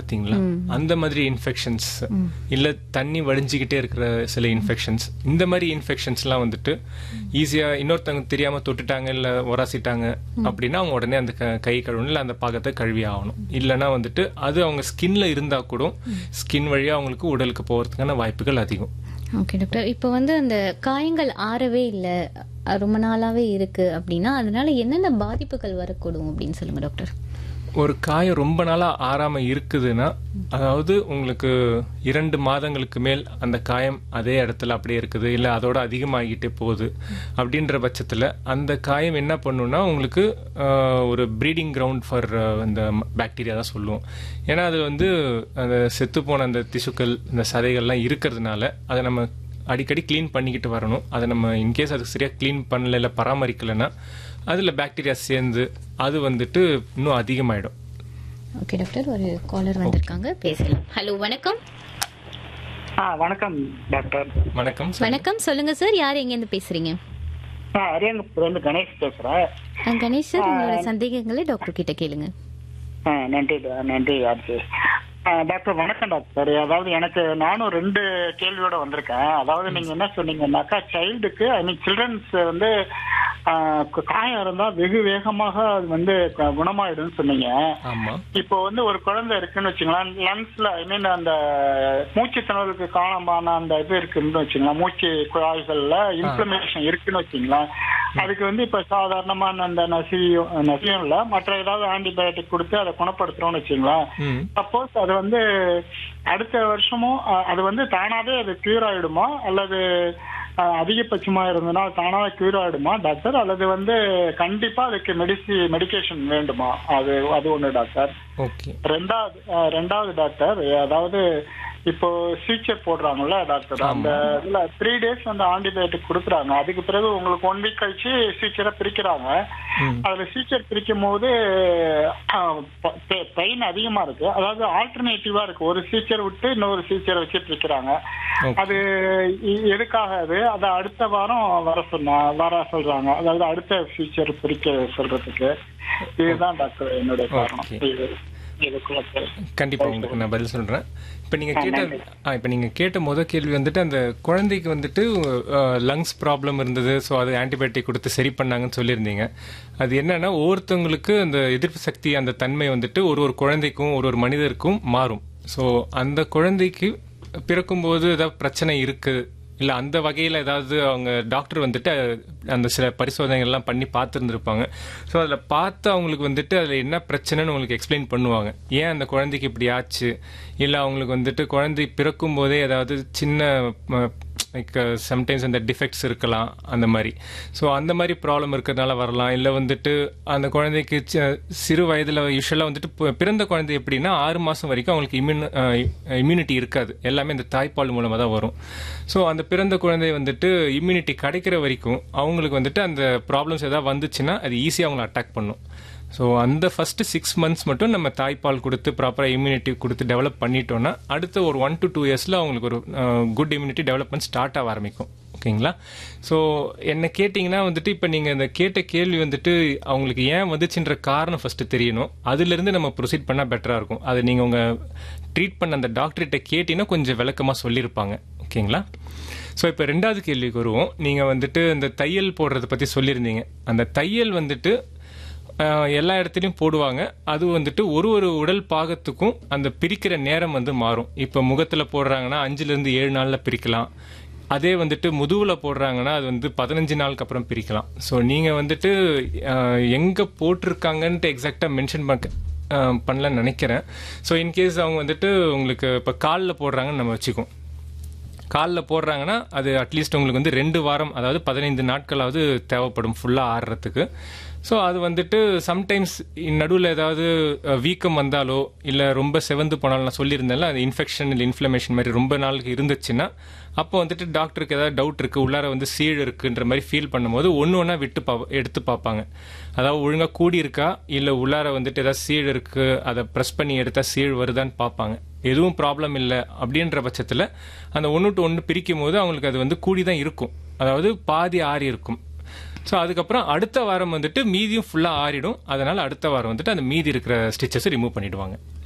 பாத்தீங்களா அந்த மாதிரி இன்ஃபெக்ஷன்ஸ் இல்ல தண்ணி வடிஞ்சுக்கிட்டே இருக்கிற சில இன்ஃபெக்ஷன்ஸ் இந்த மாதிரி இன்ஃபெக்ஷன்ஸ்லாம் வந்துட்டு ஈஸியா இன்னொருத்தவங்க தெரியாம தொட்டுட்டாங்க இல்ல உராசிட்டாங்க அப்படின்னா அவங்க உடனே அந்த க- கை கழுவணும் இல்ல அந்த பாகத்தை கழுவி ஆகணும் இல்லைன்னா வந்துட்டு அது அவங்க ஸ்கின்ல இருந்தா கூட ஸ்கின் வழியா அவங்களுக்கு உடலுக்கு போறதுக்கான வாய்ப்புகள் அதிகம் ஓகே டாக்டர் இப்போ வந்து அந்த காயங்கள் ஆறவே இல்லை ரொம்ப நாளாவே இருக்கு அப்படின்னா அதனால என்னென்ன பாதிப்புகள் வரக்கூடும் அப்படின்னு சொல்லுங்க டாக்டர் ஒரு காயம் ரொம்ப நாளா ஆறாம இருக்குதுன்னா அதாவது உங்களுக்கு இரண்டு மாதங்களுக்கு மேல் அந்த காயம் அதே இடத்துல அப்படியே இருக்குது இல்ல அதோட அதிகமாகிட்டே போகுது அப்படின்ற பட்சத்துல அந்த காயம் என்ன பண்ணுன்னா உங்களுக்கு ஆஹ், ஒரு ப்ரீடிங் கிரவுண்ட் ஃபார் இந்த பாக்டீரியா தான் சொல்லுவோம் ஏன்னா அது வந்து அந்த செத்து போன அந்த திசுக்கள் இந்த சதைகள்லாம் இருக்கிறதுனால அதை நம்ம அடிக்கடி க்ளீன் பண்ணிக்கிட்டு வரணும் அதை நம்ம இன்கேஸ் அது சரியா க்ளீன் பண்ணல இல்லை பராமரிக்கலைன்னா அதில் பாக்டீரியா சேர்ந்து அது வந்துட்டு இன்னும் அதிகமாயிடும் ஓகே டாக்டர் ஒரு காலர் வந்திருக்காங்க பேசலாம் ஹலோ வணக்கம் ஆ வணக்கம் டாக்டர் வணக்கம் வணக்கம் சொல்லுங்க சார் யார் எங்கேருந்து பேசுறீங்க நான் அரியங்குப்பத்துலேருந்து கணேஷ் பேசுகிறேன் ஆ, கணேஷ் சார் உங்களோட சந்தேகங்களை டாக்டர் கிட்ட கேளுங்க ஆ நன்றி டா- நன்றி ஆர்ஜி ஆ, டாக்டர் வணக்கம் டாக்டர் அதாவது எனக்கு நானும் ரெண்டு கேள்வியோட வந்திருக்கேன் அதாவது நீங்க என்ன சொன்னீங்கன்னாக்கா சைல்டுக்கு ஐ மீன் சில்ட்ரன்ஸ் வந்து ஆ, க- காயம் இருந்தா வெகு வேகமாக அது வந்து க- குணமாயிடும்னு சொன்னீங்க ஆமா இப்போ வந்து ஒரு குழந்தை இருக்குன்னு வச்சுங்களேன் லங்ஸ்ல ஐ மீன் அந்த மூச்சு திணறலுக்கு காரணமான அந்த இது இருக்குன்னு வச்சுங்களேன் மூச்சு குழாய்கள்ல இன்ஃபிளமேஷன் இருக்குன்னு வச்சுங்களேன் அதுக்கு வந்து இப்ப சாதாரணமான அந்த நசியும் நசியும் இல்ல மற்ற ஏதாவது ஆன்டிபயோட்டிக் கொடுத்து அதை குணப்படுத்துறோம்னு வச்சுங்களேன் ம் சப்போஸ் அது வந்து அடுத்த வருஷமும் அஹ், அது வந்து தானாவே அது கியூர் ஆயிடுமா அல்லது அஹ், அதிகபட்சமா இருந்ததுன்னா அது தானாவே கியூர் ஆயிடுமா டாக்டர் அல்லது வந்து கண்டிப்பா அதுக்கு மெடிசி மெடிகேஷன் வேண்டுமா அது அது ஒண்ணு டாக்டர் ஓகே ரெண்டாவது அஹ், ரெண்டாவது டாக்டர் அதாவது இப்போ சீச்சர் போடுறாங்கல்ல டாக்டர் அந்த இதுல த்ரீ டேஸ் வந்து ஆன்டிபயோட்டிக் கொடுக்குறாங்க அதுக்கு பிறகு உங்களுக்கு ஒன் வீக் கழிச்சு சீச்சரை பிரிக்கிறாங்க ம் அதுல சீச்சர் பிரிக்கும் போது பெயின் அதிகமா இருக்கு அதாவது ஆல்டர்னேட்டிவா இருக்கு ஒரு சீச்சர் விட்டு இன்னொரு சீச்சர் வச்சு பிரிக்கிறாங்க Okay. அது இ- எதுக்காக அது அதை அடுத்த வாரம் வர சொன்னா வர சொல்றாங்க அதாவது அடுத்த ஃபீச்சர் பிரிக்க சொல்றதுக்கு இதுதான் டாக்டர் என்னுடைய காரணம் Okay. இது இதுக்குள்ள பேர். கண்டிப்பா உங்களுக்கு நான் பதில் சொல்றேன் இப்ப நீங்க கேட்ட ஆ, இப்ப நீங்க கேட்ட முத கேள்வி வந்துட்டு அந்த குழந்தைக்கு வந்துட்டு லங்ஸ் ப்ராப்ளம் இருந்தது ஸோ அது ஆன்டிபயோட்டிக் கொடுத்து சரி பண்ணாங்கன்னு சொல்லியிருந்தீங்க அது என்னன்னா ஒவ்வொருத்தவங்களுக்கு அந்த எதிர்ப்பு சக்தி அந்த தன்மை வந்துட்டு ஒரு ஒரு குழந்தைக்கும் ஒரு ஒரு மனிதருக்கும் மாறும் ஸோ அந்த குழந்தைக்கு பிறக்கும்போது ஏதாவது பிரச்சனை இருக்கு இல்ல அந்த வகையில ஏதாவது அவங்க டாக்டர் வந்துட்டு அஹ், அந்த சில பரிசோதனைகள் எல்லாம் பண்ணி பார்த்துருந்துருப்பாங்க ஸோ அதுல பார்த்து அவங்களுக்கு வந்துட்டு அதுல என்ன பிரச்சனைன்னு உங்களுக்கு எக்ஸ்பிளைன் பண்ணுவாங்க ஏன் அந்த குழந்தைக்கு இப்படி ஆச்சு இல்ல அவங்களுக்கு வந்துட்டு குழந்தை பிறக்கும் போதே ஏதாவது சின்ன லைக் சம்டைம்ஸ் அந்த டிஃபெக்ட்ஸ் இருக்கலாம் அந்த மாதிரி ஸோ அந்த மாதிரி ப்ராப்ளம் இருக்கிறதுனால வரலாம் இல்லை வந்துட்டு அந்த குழந்தைக்கு சி- சிறு வயதில் யூஸ்வலாக வந்துட்டு பி- பிறந்த குழந்தை எப்படின்னா ஆறு மாதம் வரைக்கும் அவங்களுக்கு இம்யூன் இம்யூனிட்டி இருக்காது எல்லாமே இந்த தாய்ப்பால் மூலமாக தான் வரும் ஸோ அந்த பிறந்த குழந்தை வந்துட்டு இம்யூனிட்டி கிடைக்கிற வரைக்கும் அவங்களுக்கு வந்துட்டு அந்த ப்ராப்ளம்ஸ் ஏதாவது வந்துச்சுன்னா அது ஈஸியாக அவங்கள அட்டாக் பண்ணும் ஸோ அந்த ஃபர்ஸ்ட் சிக்ஸ் மந்த்ஸ் மட்டும் நம்ம தாய்ப்பால் கொடுத்து ப்ராப்பராக இம்யூனிட்டி கொடுத்து டெவலப் பண்ணிட்டோம்னா அடுத்த ஒரு ஒன் டு டூ இயர்ஸில் அவங்களுக்கு ஒரு குட் இம்யூனிட்டி டெவலப்மெண்ட் ஸ்டார்ட் ஆக ஆரம்பிக்கும் ஓகேங்களா ஸோ என்ன கேட்டிங்கன்னா வந்துட்டு இப்போ நீங்கள் இந்த கேட்ட கேள்வி வந்துட்டு அவங்களுக்கு ஏன் வந்துச்சுன்ற காரணம் ஃபஸ்ட்டு தெரியணும் அதுலேருந்து நம்ம ப்ரொசீட் பண்ணால் பெட்டராக இருக்கும் அது நீங்கள் உங்கள் ட்ரீட் பண்ண அந்த டாக்டர்கிட்ட கேட்டிங்கன்னா கொஞ்சம் விளக்கமாக சொல்லியிருப்பாங்க ஓகேங்களா ஸோ இப்போ ரெண்டாவது கேள்விக்கு வருவோம் நீங்கள் வந்துட்டு இந்த தையல் போடுறத பற்றி சொல்லியிருந்தீங்க அந்த தையல் வந்துட்டு ஆஹ், எல்லா இடத்துலையும் போடுவாங்க அது வந்துட்டு ஒரு ஒரு உடல் பாகத்துக்கும் அந்த பிரிக்கிற நேரம் வந்து மாறும் இப்போ முகத்தில் போடுறாங்கன்னா அஞ்சுலேருந்து ஏழு நாளில் பிரிக்கலாம் அதே வந்துட்டு முதுகுல போடுறாங்கன்னா அது வந்து பதினஞ்சு நாளுக்கு அப்புறம் பிரிக்கலாம் ஸோ நீங்கள் வந்துட்டு ஆஹ், எங்க போட்டிருக்காங்கன்ட்டு எக்ஸாக்டாக மென்ஷன் பண்ண ஆஹ், பண்ணலன்னு நினைக்கிறேன் ஸோ இன்கேஸ் அவங்க வந்துட்டு உங்களுக்கு இப்போ காலில் போடுறாங்கன்னு நம்ம வச்சுக்கோம் காலில் போடுறாங்கன்னா அது அட்லீஸ்ட் உங்களுக்கு வந்து ரெண்டு வாரம் அதாவது பதினைந்து நாட்களாவது தேவைப்படும் ஃபுல்லாக ஆடுறதுக்கு ஸோ அது வந்துட்டு சம்டைம்ஸ் நடுவில் ஏதாவது அஹ், வீக்கம் வந்தாலோ இல்லை ரொம்ப செவந்து போனாலும் நான் சொல்லியிருந்தேன்ல அது இன்ஃபெக்ஷன் இல்லை இன்ஃப்ளமேஷன் மாதிரி ரொம்ப நாளுக்கு இருந்துச்சுன்னா அப்போ வந்துட்டு டாக்டருக்கு ஏதாவது டவுட் இருக்குது உள்ளார வந்து சீழ் இருக்குன்ற மாதிரி ஃபீல் பண்ணும்போது ஒன்று ஒன்றா விட்டு பா எடுத்து பார்ப்பாங்க அதாவது ஒழுங்காக கூடி இருக்கா இல்லை உள்ளார வந்துட்டு ஏதாவது சீழ் இருக்குது அதை ப்ரெஸ் பண்ணி எடுத்தால் சீழ் வருதான்னு பார்ப்பாங்க எதுவும் ப்ராப்ளம் இல்லை அப்படின்ற பட்சத்தில் அந்த ஒன்று டு ஒன்று பிரிக்கும் போது அவங்களுக்கு அது வந்து கூடி தான் இருக்கும் அதாவது பாதி ஆறி இருக்கும் ஸோ அதுக்கப்புறம் அடுத்த வாரம் வந்துட்டு மீதியும் ஃபுல்லாக ஆறிடும் அதனால அடுத்த வாரம் வந்துட்டு அந்த மீதி இருக்கிற ஸ்டிச்சஸை ரிமூவ் பண்ணிடுவாங்க